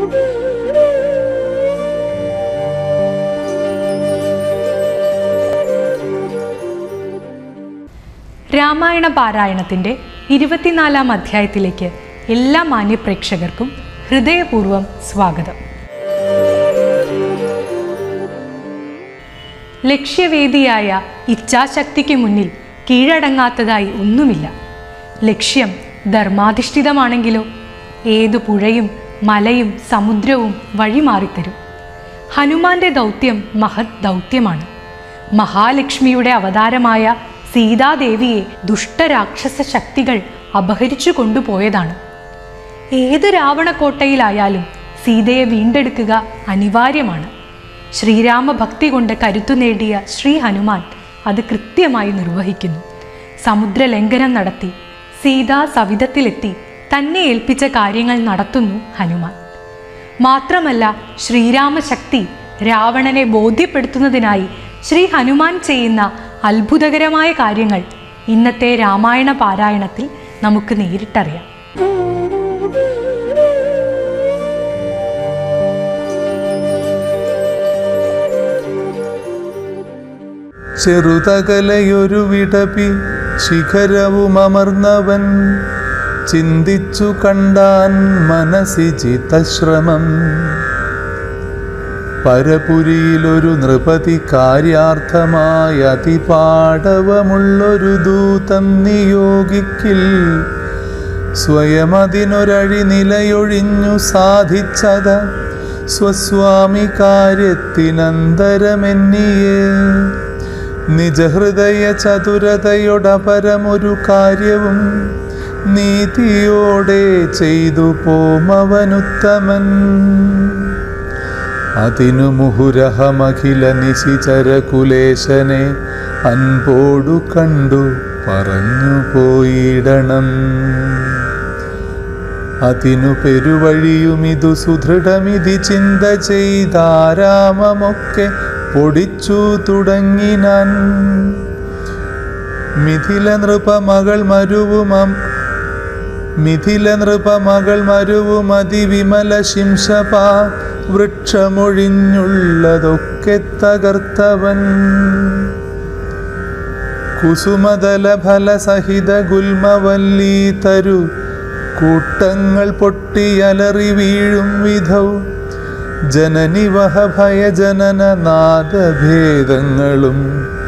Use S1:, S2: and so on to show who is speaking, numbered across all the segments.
S1: രാമായണ പാരായണത്തിൻ്റെ ഇരുപത്തിനാലാം അധ്യായത്തിലേക്ക് എല്ലാ മാന്യപ്രേക്ഷകർക്കും ഹൃദയപൂർവ്വം സ്വാഗതം ലക്ഷ്യവേദിയായ ഇച്ഛാശക്തിക്ക് മുന്നിൽ കീഴടങ്ങാത്തതായി ഒന്നുമില്ല ലക്ഷ്യം ധർമാധിഷ്ഠിതമാണെങ്കിലോ ഏതു പുഴയും മലയും സമുദ്രവും വഴിമാറിത്തരും ഹനുമാന്റെ ദൗത്യം മഹത് ദൗത്യമാണ് മഹാലക്ഷ്മിയുടെ അവതാരമായ സീതാദേവിയെ ദുഷ്ടരാക്ഷസ ശക്തികൾ അപഹരിച്ചു കൊണ്ടുപോയതാണ് ഏത് രാവണക്കോട്ടയിലായാലും സീതയെ വീണ്ടെടുക്കുക അനിവാര്യമാണ് ശ്രീരാമ ഭക്തി കൊണ്ട് കരുത്തു നേടിയ ശ്രീ ഹനുമാൻ അത് കൃത്യമായി നിർവഹിക്കുന്നു സമുദ്രലംഘനം നടത്തി സീതാ സവിധത്തിലെത്തി തന്നെ ഏൽപ്പിച്ച കാര്യങ്ങൾ നടത്തുന്നു ഹനുമാൻ മാത്രമല്ല ശ്രീരാമശക്തി രാവണനെ ബോധ്യപ്പെടുത്തുന്നതിനായി ശ്രീ ഹനുമാൻ ചെയ്യുന്ന അത്ഭുതകരമായ കാര്യങ്ങൾ ഇന്നത്തെ രാമായണ പാരായണത്തിൽ നമുക്ക് നേരിട്ടറിയാം
S2: ചെറുതകലയൊരു വിടപി ശിഖരവുമർന്നവൻ ചിന്തിച്ചു കണ്ടാൻ മനസ്സി ചിത്തശ്രമം പരപുരിയിലൊരു നൃപതി കാര്യാർത്ഥമായ അതിപാടവമുള്ളൊരു ദൂതം നിയോഗിക്കിൽ സ്വയം അതിനൊരഴി നിലയൊഴിഞ്ഞു സാധിച്ചത സ്വസ്വാമി കാര്യത്തിനന്തരമെന്നിയേ നിജഹൃദയ ചതുരതയൊടപരമൊരു കാര്യവും നീതിയോടെ ചെയ്തു പോമവനുത്തമൻ അതിനു മുഹുരഹമഖില നിശിചരകുലേശനെ അൻപോടു കണ്ടു പറഞ്ഞു പോയിടണം അതിനു പെരുവഴിയുമിതു സുദൃഢമിതി ചിന്ത ചെയ്താരാമമൊക്കെ പൊടിച്ചു തുടങ്ങിനാൻ മിഥില നൃപമകൾ മരുവുമം മിഥില നൃപമകൾ മരുവും അതിവിമല ശിംശപ വൃക്ഷമൊഴിഞ്ഞുള്ളതൊക്കെ തകർത്തവൻ കുസുമതല ഫലസഹിത ഗുൽമവല്ലീ തരു കൂട്ടങ്ങൾ പൊട്ടിയലറി വീഴും വിധൗ ജനനിവഹ ഭയജനന നാദഭേദങ്ങളും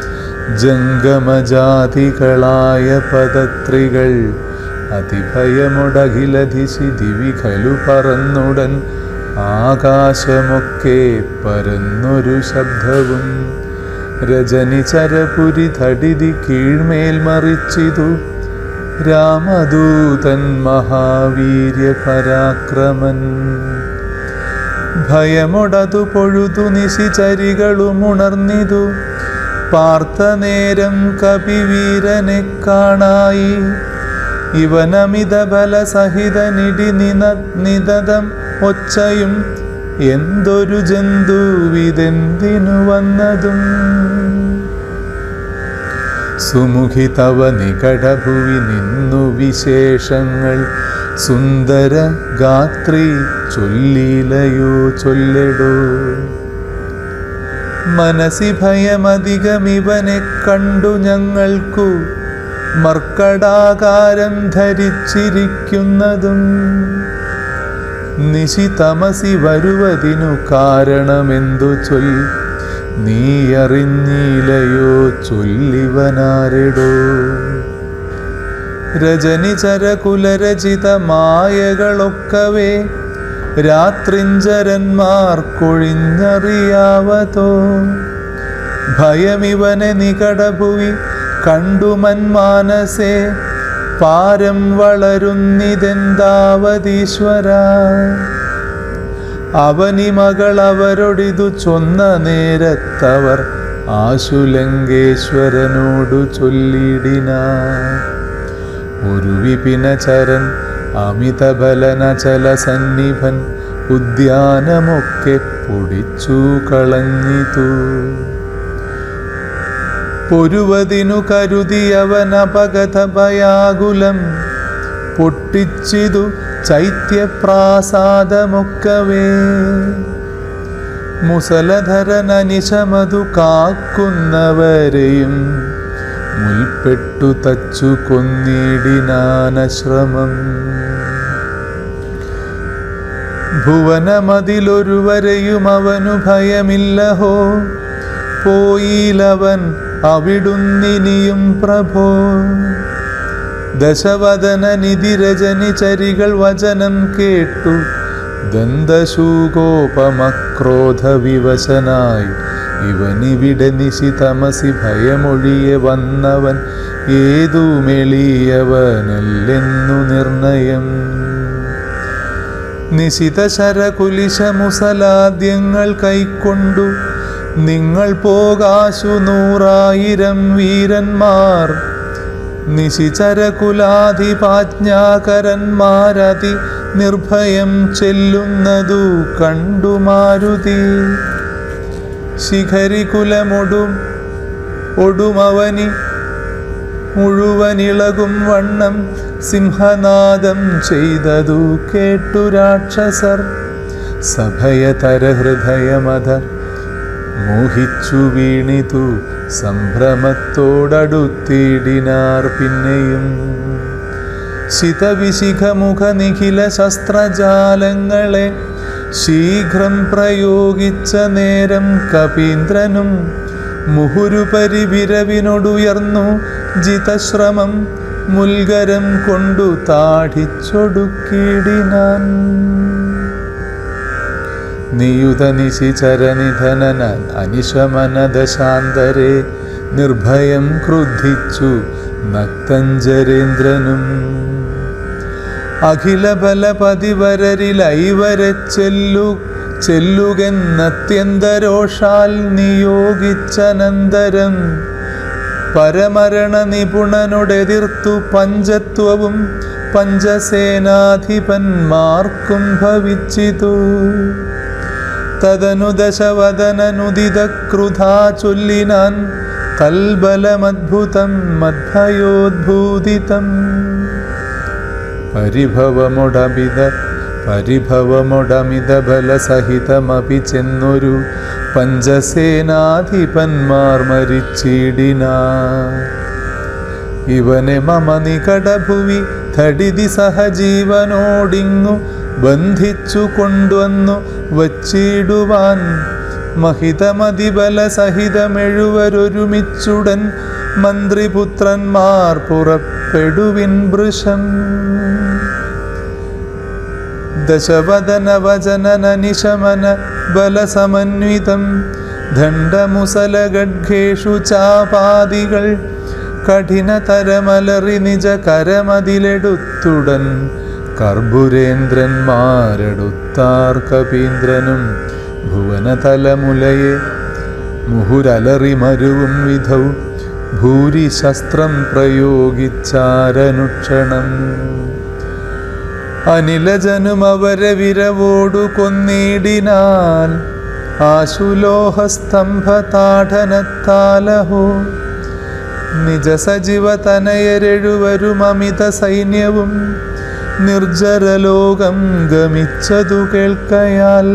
S2: ജംഗമജാതികളായ പദത്രികൾ അതിഭയമൊടകിലധിശി ദിവിഖലു പറന്നുടൻ ആകാശമൊക്കെ പരന്നൊരു ശബ്ദവും രജനി ചരപുരി തടിതി കീഴ്മേൽ മറിച്ചിതു രാമദൂതൻ മഹാവീര്യ പരാക്രമൻ ഭയമൊടതു പൊഴുതു നിശിചരികളും ഉണർന്നിതു പാർത്ഥനേരം കപിവീരനെ കാണായി ഇവനമിത ബലസഹിത നിടി നിന നിതതം ഒച്ചയും എന്തൊരു ജന്തുവിതെന്തിനു വന്നതും സുമുഖി തവ നികടഭുവി നിന്നു വിശേഷങ്ങൾ സുന്ദര ഗാത്രി ചൊല്ലിലയോ ചൊല്ലടോ മനസി ഭയമധികമിവനെ കണ്ടു ഞങ്ങൾക്കു മർക്കടാകാരം ധരിച്ചിരിക്കുന്നതും നിശി തമസി വരുവതിനു കാരണമെന്തു ചൊൽ നീ അറിഞ്ഞിലയോ ചൊല്ലിവനാരെടോ രജനിചരകുലരചിത മായകളൊക്കവേ രാത്രിഞ്ചരന്മാർക്കൊഴിഞ്ഞറിയാവതോ ഭയമിവനെ നികടഭുവി കണ്ടുമന്മാനസേ പാരം വളരുന്നിതെന്താവതീശ്വര അവനി മകൾ അവരൊടിതു ചൊന്ന നേരത്തവർ ആശുലങ്കേശ്വരനോടു ചൊല്ലിടിന ഒരു വിപിനചരൻ അമിതബലനചല സന്നിഭൻ ഉദ്യാനമൊക്കെ പൊടിച്ചു കളഞ്ഞിതു പൊരുവതിനു കരുതിയവൻ അപകഥ ഭയാകുലം പൊട്ടിച്ചിതു ചൈത്യപ്രാസാദമൊക്കവേ മുസലധരനനിശമതു കാക്കുന്നവരെയും മുൽപ്പെട്ടു തച്ചു കൊന്നിടിനാനശ്രമം ഭുവനമതിലൊരുവരെയും അവനു ഭയമില്ലഹോ പോയിലവൻ അവിടുന്നിനിയും പ്രഭോ ദശവദന നിധിരജനി ചരികൾ വചനം കേട്ടു ദന്തശൂകോപമക്രോധവിവശനായി ഇവനിവിടെ നിശിതമസി ഭയമൊഴിയെ വന്നവൻ ഏതുമെളിയവനല്ലെന്നു നിർണയം നിശിത ശരകുലിശമുസലാദ്യങ്ങൾ കൈക്കൊണ്ടു നിങ്ങൾ പോകാശു നൂറായിരം വീരന്മാർ നിശിചരകുലാധിപാജ്ഞാകരന്മാരതി നിർഭയം ചെല്ലുന്നതു കണ്ടു മാരുതി ശിഖരികുലമൊടും ഒടുമവനി മുഴുവനിളകും വണ്ണം സിംഹനാദം ചെയ്തതു കേട്ടു രാക്ഷസർ സഭയതരഹൃദയമത മോഹിച്ചു വീണിതു സംഭ്രമത്തോടടുത്തിടിനാർ പിന്നെയും ശിതവിശിഖമുഖ നിഖില ശസ്ത്രജാലങ്ങളെ ശീഘ്രം പ്രയോഗിച്ച നേരം കപീന്ദ്രനും മുഹുരുപരി വിരവിനൊടുയർന്നു ജിതശ്രമം മുൽഗരം കൊണ്ടു താഠിച്ചൊടുക്കിടിനാൻ നിയുത നിശിചരനിധനന അനിശമനദശാന്തരെ നിർഭയം ക്രുദ്ധിച്ചു നക്തഞ്ചരേന്ദ്രനും അഖില ബലപതിവരരിലൈവരെ ചെല്ലു ചെല്ലുകെന്നത്യന്തരോഷാൽ നിയോഗിച്ചനന്തരം പരമരണ നിപുണനോടെതിർത്തു പഞ്ചത്വവും പഞ്ചസേനാധിപന്മാർക്കും ഭവിച്ചിതു തദനു ദശവദനനുദിത ക്രുധാ ചൊല്ലിനാൻ തൽബലമദ്ഭുതം മദ്ഭയോദ്ഭൂതിതം പരിഭവമൊടമിത പരിഭവമൊടമിത ബലസഹിതമപി ചെന്നൊരു പഞ്ചസേനാധിപന്മാർ മരിച്ചിടിനാ ഇവനെ മമ നികടഭുവി ധടിതി സഹജീവനോടിങ്ങു ബന്ധിച്ചു കൊണ്ടുവന്നു വച്ചിടുവാൻ മഹിതമതിബല സഹിതമെഴുവരൊരുമിച്ചുടൻ മന്ത്രിപുത്രന്മാർ പുറപ്പെടുവിൻ വൃഷം ദശവദനവചനനനിശമന ബലസമന്വിതം ദണ്ഡമുസലഗഡ്ഘേഷു ചാപാദികൾ കഠിനതരമലറി നിജ കരമതിലെടുത്തുടൻ കർബുരേന്ദ്രന്മാരെടുത്താർ കപീന്ദ്രനും ഭുവനതലമുലയെ മുഹുരലറി മരുവും വിധൗ ഭൂരി ശസ്ത്രം പ്രയോഗിച്ചാരനുക്ഷണം അനിലജനും അവരെ വിരവോടു കൊന്നിടിനാൽ ആശുലോഹസ്തംഭതാഠനത്താലഹോ നിജസജീവതനയരെഴുവരും അമിത സൈന്യവും നിർജരലോകം ഗമിച്ചതു കേൾക്കയാൽ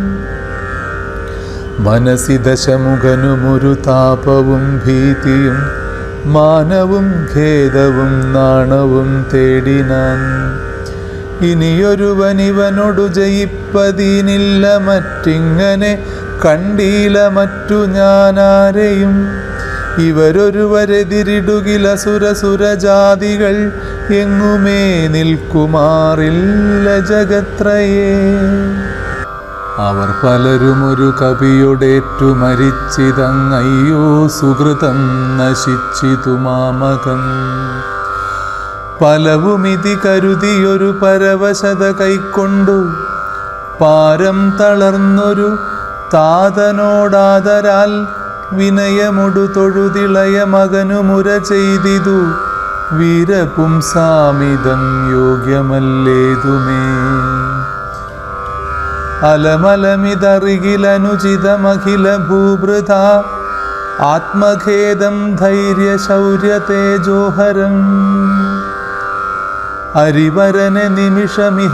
S2: മനസി ദശമുഖനുമൊരു താപവും ഭീതിയും മാനവും ഖേദവും നാണവും തേടിനാൻ ഇനിയൊരുവനിവനോടു ജയിപ്പതിനില്ല മറ്റിങ്ങനെ കണ്ടീല മറ്റു ഞാനാരെയും ഇവരൊരുവരെതിരിടുകില സുരസുരജാതികൾ എങ്ങുമേ നിൽക്കുമാറില്ല ജഗത്രയേ അവർ പലരും ഒരു കവിയൊടേറ്റു മരിച്ചിതങ്ങയ്യോ സുഹൃതം നശിച്ചിതു മാമകം പലവുമിതി കരുതിയൊരു പരവശത കൈക്കൊണ്ടു പാരം തളർന്നൊരു താതനോടാദരാൽ വിനയമൊടു തൊഴുതിളയ മകനു മുര ചെയ്തിതു വീരപുംസാമിതം യോഗ്യമല്ലേതുമേ അലമലമിതറികിലനുചിതമഖില ഭൂഭൃത ആത്മഖേദം ധൈര്യശൗര്യതേജോഹരം അരിവരനെ നിമിഷമിഹ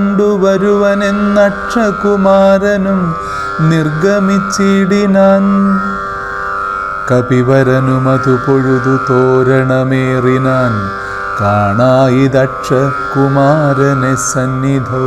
S2: കൊണ്ടുവരുവനെന്നക്ഷകുമാരനും നിർഗമിച്ചിടിനാൻ കപിവരനുമതു പൊഴുതു തോരണമേറിനാൻ കാണായിദക്ഷ കുമാരനെ സന്നിധൗ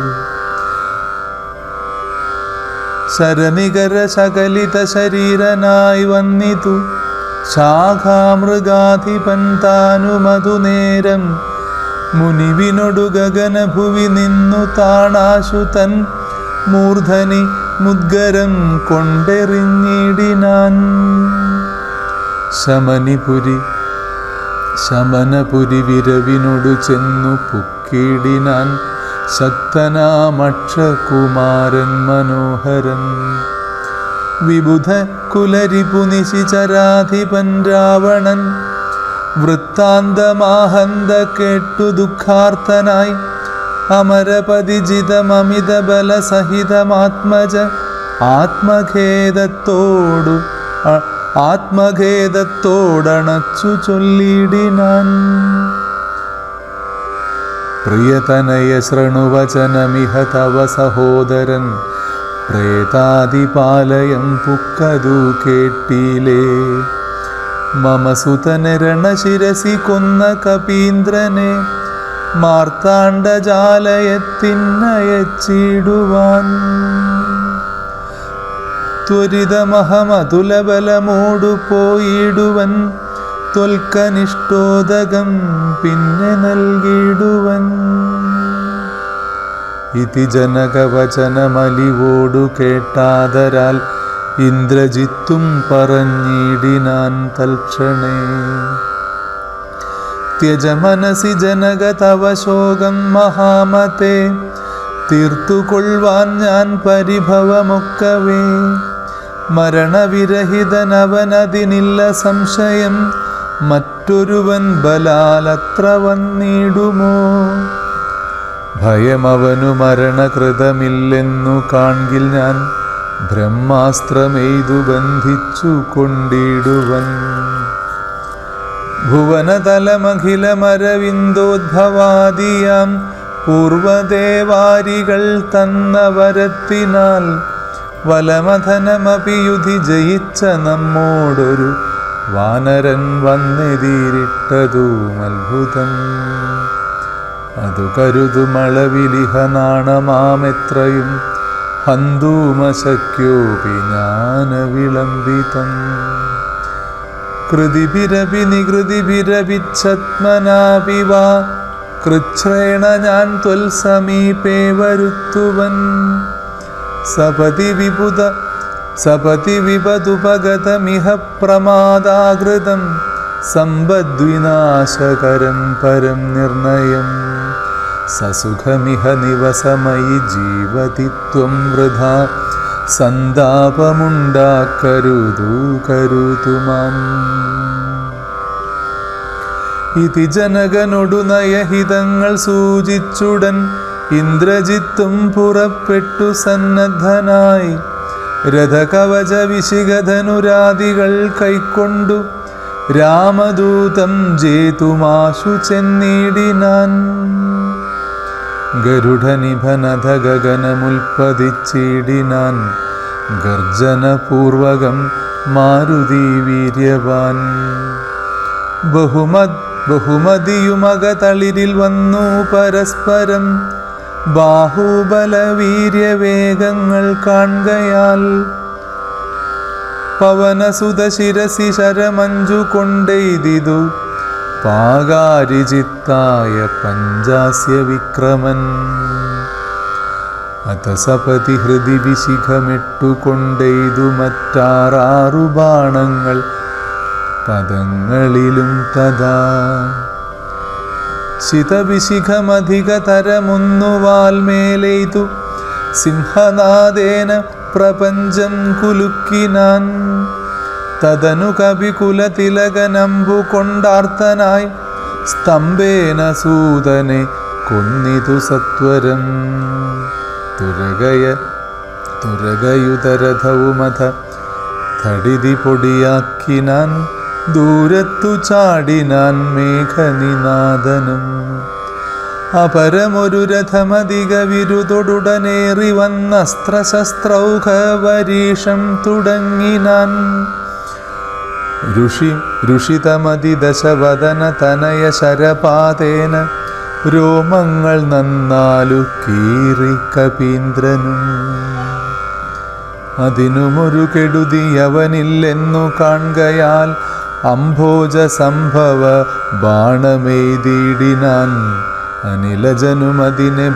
S2: ശരനികര ശകലിത ശരീരനായി വന്നിതു ശാഖാമൃഗാധിപൻ താനുമതു നേരം മുനിവിനൊടു ഗഗനഭുവി നിന്നു താണാശു തൻ മൂർധനി മുദ്ഗരം കൊണ്ടെറിഞ്ഞിടിനാൻ ശമനിപുരി ശമനപുരി വിരവിനൊടു ചെന്നു പുക്കിടിനാൻ ശക്തനാമക്ഷകുമാരൻ മനോഹരൻ വിബുധ കുലരിപു നിശിചരാധിപൻ രാവണൻ വൃത്താന്തമാഹന്ത കേട്ടു ദുഃഖാർത്തനായി അമരപതിജിതമമിത ബലസഹിതമാത്മജ ആത്മഖേദത്തോടു അ- ആത്മഖേദത്തോടണച്ചു ചൊല്ലിടിനാൻ പ്രിയതനയ ശൃണുവചനമിഹ തവ സഹോദരൻ പ്രേതാതിപാലയം പുക്കതു കേട്ടിലേ മമ സുതന രണശിരസി കൊന്ന കപീന്ദ്രനെ മാർത്താണ്ഡജാലയത്തിനയച്ചിടുവാൻ ത്വരിതമഹമതുലബലമോടു പോയിടുവൻ ത്വൽക്കനിഷ്ടോദകം പിന്നെ നൽകിടുവൻ ഇതി ജനകവചനമലിവോടു കേട്ടാതരാൽ ഇന്ദ്രജിത്തും പറഞ്ഞിടിനാൻ തൽക്ഷണേ ത്യജ മനസി ജനക തവ ശോകം മഹാമത്തെ തീർത്തുകൊള്ളുവാൻ ഞാൻ പരിഭവമൊക്കവേ മരണവിരഹിതനവനതിനില്ല സംശയം മറ്റൊരുവൻ ബലാലത്ര വന്നിടുമോ ഭയമവനു മരണകൃതമില്ലെന്നു കാൺകിൽ ഞാൻ ബ്രഹ്മാസ്ത്രമെയ്തു ബന്ധിച്ചു കൊണ്ടിടുവൻ ഭുവനതലമഖിലമരവിന്ദോദ്ഭവാദിയാം പൂർവദേവാരികൾ തന്ന വരത്തിനാൽ വലമഥനമപി യുധി ജയിച്ച നമ്മോടൊരു വാനരൻ വന്നെതിരിട്ടതും അത്ഭുതം അതു കരുതുമളവിലിഹ നാണമാമെത്രയും ഹന്തൂമശക്യോപി ജ്ഞാന വിളംബിതം കൃതിഭിരപി നികൃതിഭിരപിച്ഛത്മനാപി വാ കൃച്ഛ്രേണ ഞാൻ ത്വൽ സമീപേ വരുത്തുവൻ സപതി വിപുത സപതി വിപതുപഗതമിഹ പ്രമാദാകൃതം സമ്പദ്വിനാശകരം പരം നിർണയം സസുഖമിഹ നിവസമയി ജീവതി ത്വം വൃഥ സന്താപമുണ്ടാക്കരുതു കരുതു മാം ഇതി ജനകനൊടു നയഹിതങ്ങൾ സൂചിച്ചുടൻ ഇന്ദ്രജിത്തും പുറപ്പെട്ടു സന്നദ്ധനായി രഥകവച വിശിഖധനുരാദികൾ കൈക്കൊണ്ടു രാമദൂതം ജേതുമാശു ചെന്നിടിനാൻ ഗരുഡനിഭനധ ഗഗനമുൽപ്പതിച്ചിടിനാൻ ഗർജനപൂർവകം മാരുതി വീര്യവാൻ ബഹുമത് ബഹുമതിയുമകതളിരിൽ വന്നു പരസ്പരം ബാഹുബല വീര്യവേഗങ്ങൾ കാൺകയാൽ പവനസുത ശിരസി ശരമഞ്ചു കൊണ്ടെയ്തിതു പാകാരിചിത്തായ പഞ്ചാസ്യ വിക്രമൻ അത സപതി ഹൃദി വിശിഖമിട്ടുകൊണ്ടെയ്തു മറ്റാറാറു ബാണങ്ങൾ പദങ്ങളിലും തഥാ ശിതവിശിഖമധികതരമൊന്നു വാൽമേലെയ്തു സിംഹനാദേന പ്രപഞ്ചം കുലുക്കിനാൻ തദനു കവികുലതിലകനമ്പു കൊണ്ടാർത്തനായി സ്തംഭേന സൂതനെ കൊന്നിതു സത്വരം തുരകയ തുരകയുതരഥവുമഥ തടിതി പൊടിയാക്കിനാൻ ദൂരത്തു ചാടിനാൻ മേഘനിനാദനം അപരമൊരു രഥമധിക വിരുതൊടുടനേറി വന്നസ്ത്രശസ്ത്രൗഘ വരീഷം തുടങ്ങിനാൻ ഋഷി ഋഷിതമതി ദശവദന തനയ ശരപാതേന രോമങ്ങൾ നന്നാലു കീറി കപീന്ദ്രനും അതിനുമൊരു കെടുതി അവനില്ലെന്നു കാണുകയാൽ അംഭോജ സംഭവ ബാണമെയ്തിടിനാൻ അനിലജനുമതിനെ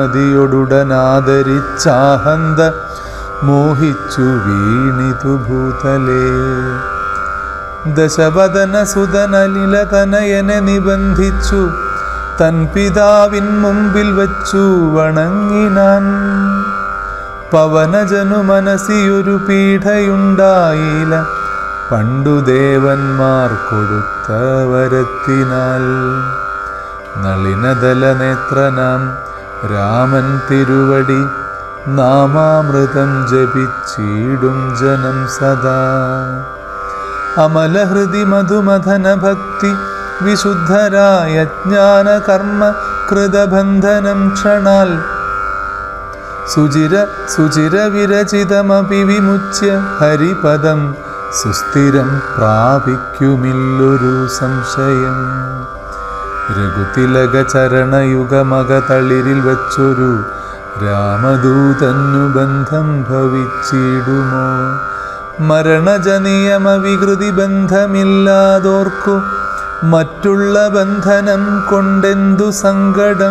S2: ബഹുമതിയൊടുടനാദരിച്ചാഹന്ത മോഹിച്ചു വീണിതു ഭൂതലേ ദശവദന സുതനലിലതനയനെ നിബന്ധിച്ചു തൻ പിതാവിൻ മുമ്പിൽ വച്ചു വണങ്ങിനാൻ പവനജനു മനസ്സിയൊരു പീഠയുണ്ടായില്ല പണ്ടു ദേവന്മാർ കൊടുത്ത വരത്തിനാൽ നളിനദല നേത്രനാം രാമൻ തിരുവടി നാമാമൃതം ജപിച്ചിടും ജനം സദാ അമലഹൃതി മധുമഥന ഭക്തി വിശുദ്ധരായ ജ്ഞാന കർമ്മ കൃതബന്ധനം ക്ഷണാൽ സുചിര സുചിര വിരചിതമപി വിമുച്യ ഹരിപദം സുസ്ഥിരം പ്രാപിക്കുമില്ലൊരു സംശയം രഘുതിലക ചരണയുഗമക തളിരിൽ വച്ചൊരു രാമദൂതന്നു ബന്ധം ഭവിച്ചിടുമോ മരണജനിയമ വികൃതി ബന്ധമില്ലാതോർക്കു മറ്റുള്ള ബന്ധനം കൊണ്ടെന്തു സങ്കടം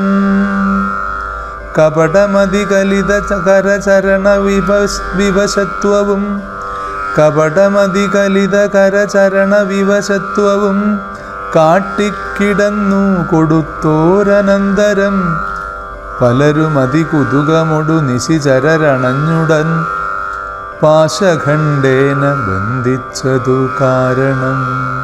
S2: കപടമതി കലിത കരചരണ വിവശ വിവശത്വവും കപടമതി കലിത കരചരണ വിവശത്വവും കാട്ടിക്കിടന്നു കൊടുത്തോരനന്തരം പലരും അതികുതുകമൊടു നിശിചരരണഞ്ഞുടൻ പാശഖണ്ഡേന ബന്ധിച്ചതു കാരണം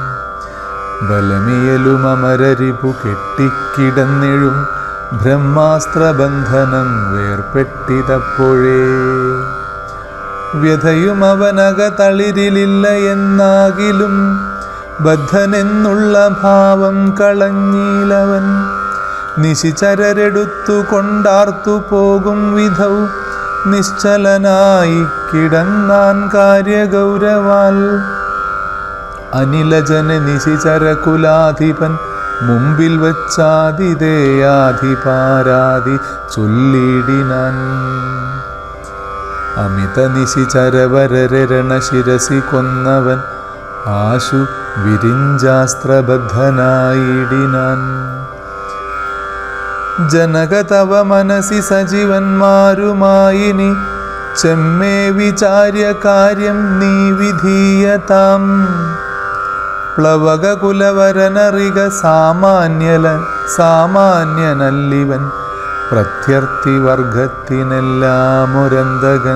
S2: ബലമിയലും അമരരിപു കെട്ടിക്കിടന്നിഴും ബ്രഹ്മാസ്ത്രബന്ധനം വേർപ്പെട്ടിതപ്പോഴേ വ്യഥയും അവനക തളിരിലില്ല എന്നാകിലും ബദ്ധനെന്നുള്ള ഭാവം കളഞ്ഞീലവൻ നിശിചരരെടുത്തു കൊണ്ടാർത്തു പോകും വിധൗ നിശ്ചലനായി കിടന്നാൻ കാര്യഗൗരവാൽ അനിലജന നിശിചരകുലാധിപൻ മുമ്പിൽ വച്ചാതിഥേയാധിപാരാതി ചൊല്ലിടിനാൻ അമിത നിശിചരവരരണശിരസി കൊന്നവൻ ആശു വിരിഞ്ചാസ്ത്രബദ്ധനായിടിനാൻ ജനകതവ മനസി സജീവന്മാരുമായിനി ചെമ്മേ വിചാര്യ കാര്യം നീ വിധീയതാം പ്ലവകകുലവരനറിക സാമാന്യല സാമാന്യനല്ലിവൻ പ്രത്യർത്ഥി വർഗത്തിനെല്ലാമൊരന്തകൻ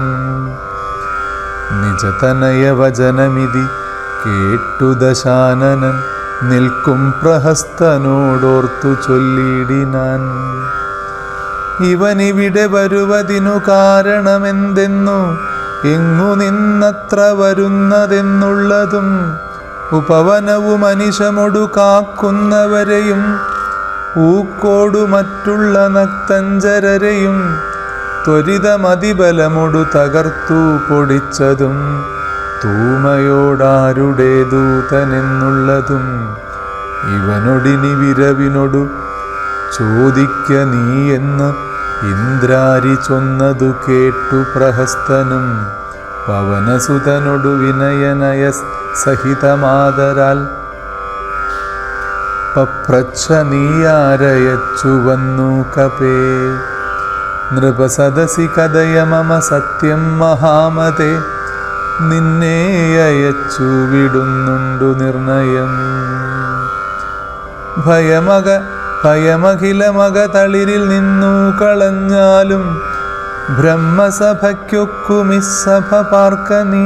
S2: നിജതനയ വചനമിതി കേട്ടു ദശാനനൻ നിൽക്കും പ്രഹസ്തനോടോർത്തു ചൊല്ലിടിനാൻ ഇവനിവിടെ വരുവതിനു കാരണമെന്തെന്നു എങ്ങു നിന്നത്ര വരുന്നതെന്നുള്ളതും ഉപവനവും അനിശമൊടു കാക്കുന്നവരെയും ഊക്കോടു മറ്റുള്ള നക്തഞ്ചരരെയും ത്വരിതമതിബലമൊടു തകർത്തു പൊടിച്ചതും തൂമയോടാരുടെ ദൂതനെന്നുള്ളതും ഇവനൊടിനി വിരവിനൊടു ചോദിക്ക നീ എന്ന് ഇന്ദ്രാരി ചൊന്നതു കേട്ടു പ്രഹസ്തനും പവനസുതനൊടു വിനയനയ സഹിതമാതരാൽ പപ്രച്ഛ നീയാരയച്ചു വന്നു കപേ നൃപസദസി കഥയ മമ സത്യം മഹാമതേ നിന്നെ അയച്ചു വിടുന്നുണ്ടു നിർണയം ഭയമക ഭയമഖിലമക തളിരിൽ നിന്നു കളഞ്ഞാലും ബ്രഹ്മസഭയ്ക്കൊക്കുമിസഭ പാർക്ക നീ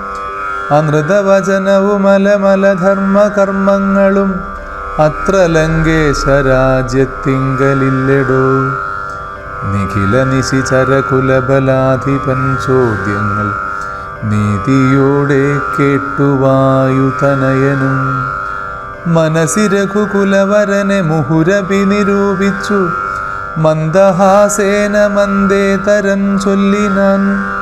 S2: അനൃതവചനവുമലമലധർമ്മ കർമ്മങ്ങളും അത്ര ലങ്കേശരാജ്യത്തിങ്കലില്ലടോ നിഖില നിശിചരകുലബലാധിപൻ ചോദ്യങ്ങൾ നീതിയോടെ മന്ദഹാസേന മന്ദേതരം ചൊല്ലിനാൻ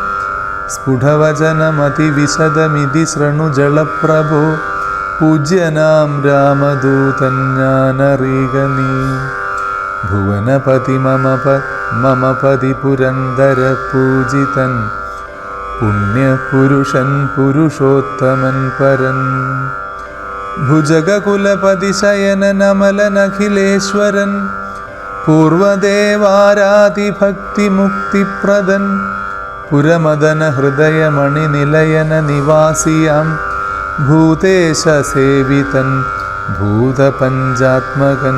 S2: സ്ഫുടവചനമതിവിശദമിതി ശൃണു ജളപ്രഭോ പൂജ്യനാം രാമദൂതൻ ഞാനറിയുക നീ ഭുവനപതി മമ പ മമ പതി പുരന്തര പൂജിതൻ പുണ്യപുരുഷൻ പുരുഷോത്തമൻ പരൻ ഭുജഗകുലപതി ശയനനമലനഖിലേശ്വരൻ പൂർവദേവാരാതിഭക്തിമുക്തിപ്രദൻ പുരമദന ഹൃദയമണിനിലയന നിവാസിയാം ഭൂതേശസേവിതൻ ഭൂതപഞ്ചാത്മകൻ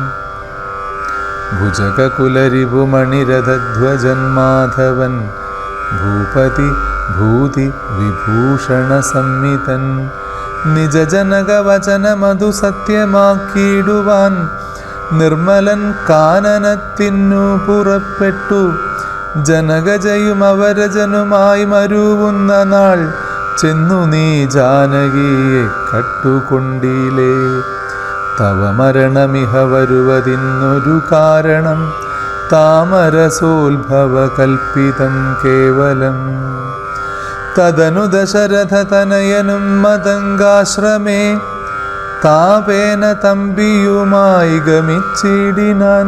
S2: ഭുജഗകുലരിപുമണിരഥധ്വജൻ മാധവൻ ഭൂപതി ഭൂതി വിഭൂഷണ സംമിതൻ നിജജനകവചന മധു സത്യമാക്കിയിടുവാൻ നിർമ്മലൻ കാനനത്തിനു പുറപ്പെട്ടു ജനകജയും അവരജനുമായി മരുവുന്ന നാൾ ചെന്നു നീ ജാനകിയെ കട്ടുകൊണ്ടിലേ തവ മരണമിഹ വരുവതിന്നൊരു കാരണം താമരസോത്ഭവ കൽപ്പിതം കേവലം തദനു ദശരഥതനയനും മതങ്കാശ്രമേ താപേന തമ്പിയുമായി ഗമിച്ചിടിനാൻ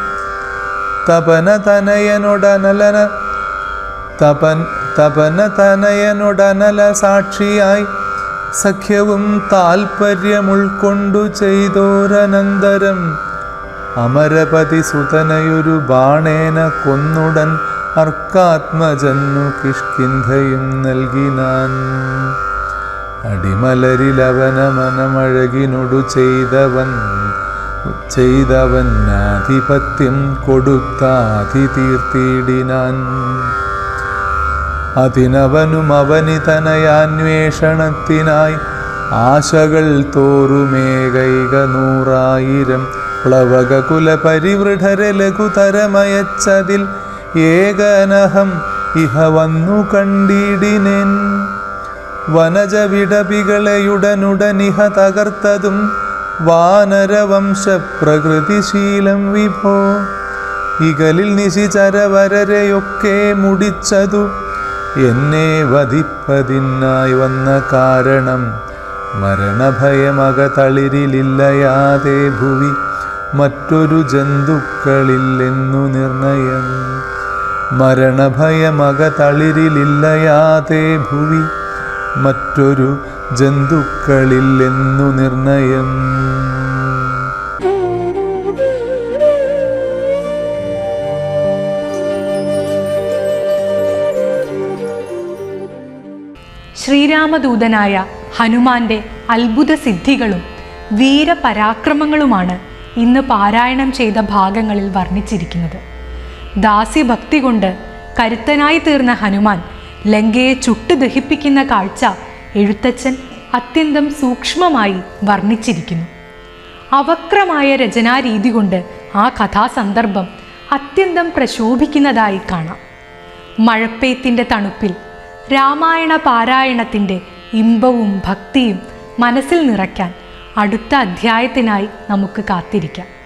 S2: തപനതനയനൊടനലന തപൻ തപനതനയനൊടനല സാക്ഷിയായി സഖ്യവും താൽപ്പര്യമുൾക്കൊണ്ടു ചെയ്തോരനന്തരം അമരപതി സുതനയൊരു ബാണേന കൊന്നുടൻ അർക്കാത്മജന്നു കിഷ്കിന്ധയും നൽകിനാൻ അടിമലരിലവനമനമഴകിനൊടു ചെയ്തവൻ ചെയ്തവൻ ആധിപത്യം കൊടുത്താധി തീർത്തിടിനാൻ അതിനവനും അവനിതനയാന്വേഷണത്തിനായി ആശകൾ തോറുമേകൈക നൂറായിരം പ്ലവകകുല പരിവൃഢരെ ലഘുതരമയച്ചതിൽ ഏകനഹം ഇഹ വന്നു കണ്ടിടിനേൻ വനജ വിടപികളെയുടനുടനിഹ തകർത്തതും വാനരവംശ പ്രകൃതിശീലം വിഭോ ഇകലിൽ നിശിചരവരരെയൊക്കെ മുടിച്ചതു എന്നെ വധിപ്പതിനായി വന്ന കാരണം മരണഭയമകതളിരിലില്ലയാതെ ഭുവി മറ്റൊരു ജന്തുക്കളില്ലെന്നു നിർണയം മരണഭയമകതളിരിലില്ലയാതെ ഭുവി മറ്റൊരു ജന്തുക്കളില്ലെന്നു നിർണയം
S1: ശ്രീരാമദൂതനായ ഹനുമാന്റെ അത്ഭുത സിദ്ധികളും വീരപരാക്രമങ്ങളുമാണ് ഇന്ന് പാരായണം ചെയ്ത ഭാഗങ്ങളിൽ വർണ്ണിച്ചിരിക്കുന്നത് ദാസ്യഭക്തി കൊണ്ട് കരുത്തനായി തീർന്ന ഹനുമാൻ ലങ്കയെ ചുട്ടു ദഹിപ്പിക്കുന്ന കാഴ്ച എഴുത്തച്ഛൻ അത്യന്തം സൂക്ഷ്മമായി വർണ്ണിച്ചിരിക്കുന്നു അവക്രമായ രചനാരീതി കൊണ്ട് ആ കഥാസന്ദർഭം അത്യന്തം പ്രശോഭിക്കുന്നതായി കാണാം മഴപ്പെയ്ത്തിൻ്റെ തണുപ്പിൽ രാമായണ പാരായണത്തിൻ്റെ ഇമ്പവും ഭക്തിയും മനസ്സിൽ നിറയ്ക്കാൻ അടുത്ത അധ്യായത്തിനായി നമുക്ക് കാത്തിരിക്കാം